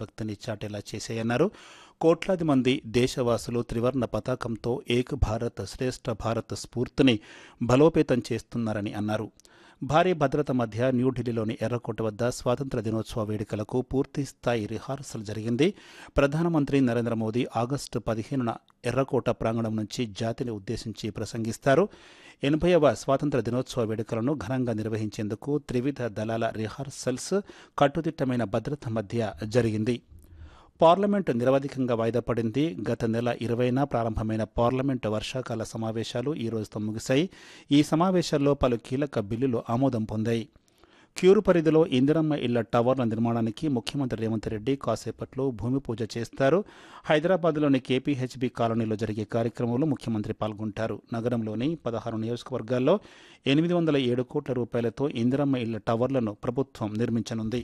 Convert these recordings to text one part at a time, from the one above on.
దేశభక్తిని చాటేలా చేశాయన్నారు కోట్లాది మంది దేశవాసులు త్రివర్ణ పతాకంతో ఏక్ భారత్ శ్రేష్ఠ భారత్ స్ఫూర్తిని బలోపేతం చేస్తున్నారని అన్నారు భారీ భద్రత మధ్య న్యూఢిల్లీలోని ఎర్రకోట వద్ద స్వాతంత్ర దినోత్సవ వేడుకలకు పూర్తి స్థాయి రిహార్సల్ జరిగింది ప్రధానమంత్రి నరేంద్ర మోదీ ఆగస్టు పదిహేనున ఎర్రకోట ప్రాంగణం నుంచి జాతిని ఉద్దేశించి ప్రసంగిస్తారు ఎనభైవ స్వాతంత్ర దినోత్సవ వేడుకలను ఘనంగా నిర్వహించేందుకు త్రివిధ దళాల రిహార్సల్స్ కట్టుదిట్టమైన భద్రత మధ్య జరిగింది పార్లమెంటు నిరవధికంగా వాయిదా పడింది గత నెల ఇరవైన ప్రారంభమైన పార్లమెంటు వర్షాకాల సమావేశాలు ఈ రోజుతో ముగిశాయి ఈ సమావేశాల్లో పలు కీలక బిల్లులు ఆమోదం పొందాయి క్యూరు పరిధిలో ఇందిరమ్మ ఇళ్ల టవర్ల నిర్మాణానికి ముఖ్యమంత్రి రేవంత్ రెడ్డి కాసేపట్లో భూమి పూజ చేస్తారు హైదరాబాద్లోని కేపీహెచ్బి కాలనీలో జరిగే కార్యక్రమంలో ముఖ్యమంత్రి పాల్గొంటారు నగరంలోని పదహారు నియోజకవర్గాల్లో ఎనిమిది వందల ఏడు కోట్ల రూపాయలతో ఇందిరమ్మ ఇళ్ల టవర్లను ప్రభుత్వం నిర్మించనుంది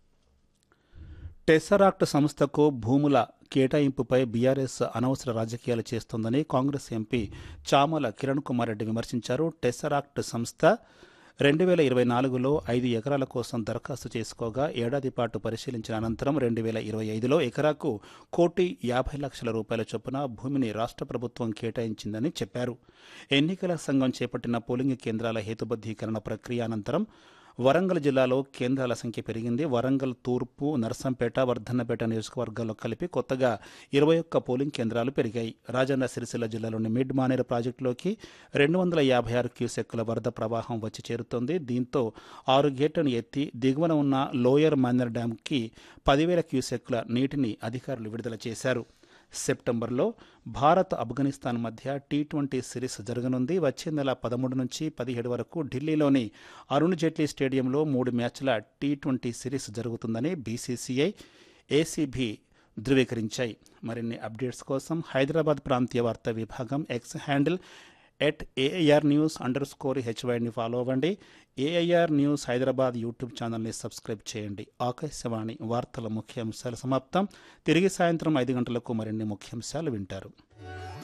టెసరాక్ట్ సంస్థకు భూముల కేటాయింపుపై బీఆర్ఎస్ అనవసర రాజకీయాలు చేస్తోందని కాంగ్రెస్ ఎంపీ చామల కిరణ్ కుమార్ రెడ్డి విమర్శించారు టెసరాక్ట్ సంస్థ రెండు వేల ఇరవై నాలుగులో ఐదు ఎకరాల కోసం దరఖాస్తు చేసుకోగా ఏడాది పాటు పరిశీలించిన అనంతరం రెండు వేల ఇరవై ఐదులో ఎకరాకు కోటి యాభై లక్షల రూపాయల చొప్పున భూమిని రాష్ట్ర ప్రభుత్వం కేటాయించిందని చెప్పారు ఎన్నికల సంఘం చేపట్టిన పోలింగ్ కేంద్రాల హేతుబద్ధీకరణ ప్రక్రియ అనంతరం వరంగల్ జిల్లాలో కేంద్రాల సంఖ్య పెరిగింది వరంగల్ తూర్పు నర్సంపేట వర్ధన్నపేట నియోజకవర్గాల్లో కలిపి కొత్తగా ఇరవై ఒక్క పోలింగ్ కేంద్రాలు పెరిగాయి రాజన్న సిరిసిల్ల జిల్లాలోని మిడ్ మానేరు ప్రాజెక్టులోకి రెండు వందల యాభై ఆరు క్యూసెక్కుల వరద ప్రవాహం వచ్చి చేరుతోంది దీంతో ఆరు గేట్లను ఎత్తి దిగువన ఉన్న లోయర్ మానేర్ డ్యాంకి పదివేల క్యూసెక్కుల నీటిని అధికారులు విడుదల చేశారు సెప్టెంబర్లో భారత్ ఆఫ్ఘనిస్తాన్ మధ్య టీ ట్వంటీ సిరీస్ జరగనుంది వచ్చే నెల పదమూడు నుంచి పదిహేడు వరకు ఢిల్లీలోని అరుణ్ జైట్లీ స్టేడియంలో మూడు మ్యాచ్ల టీ ట్వంటీ సిరీస్ జరుగుతుందని బీసీసీఐ ఏసీబీ ధృవీకరించాయి మరిన్ని అప్డేట్స్ కోసం హైదరాబాద్ ప్రాంతీయ వార్తా విభాగం X handle at AIR news underscore హెచ్వైని ఫాలో అవ్వండి ఏఐఆర్ న్యూస్ హైదరాబాద్ యూట్యూబ్ ఛానల్ని సబ్స్క్రైబ్ చేయండి ఆకాశవాణి వార్తల ముఖ్యాంశాలు సమాప్తం తిరిగి సాయంత్రం ఐదు గంటలకు మరిన్ని ముఖ్యాంశాలు వింటారు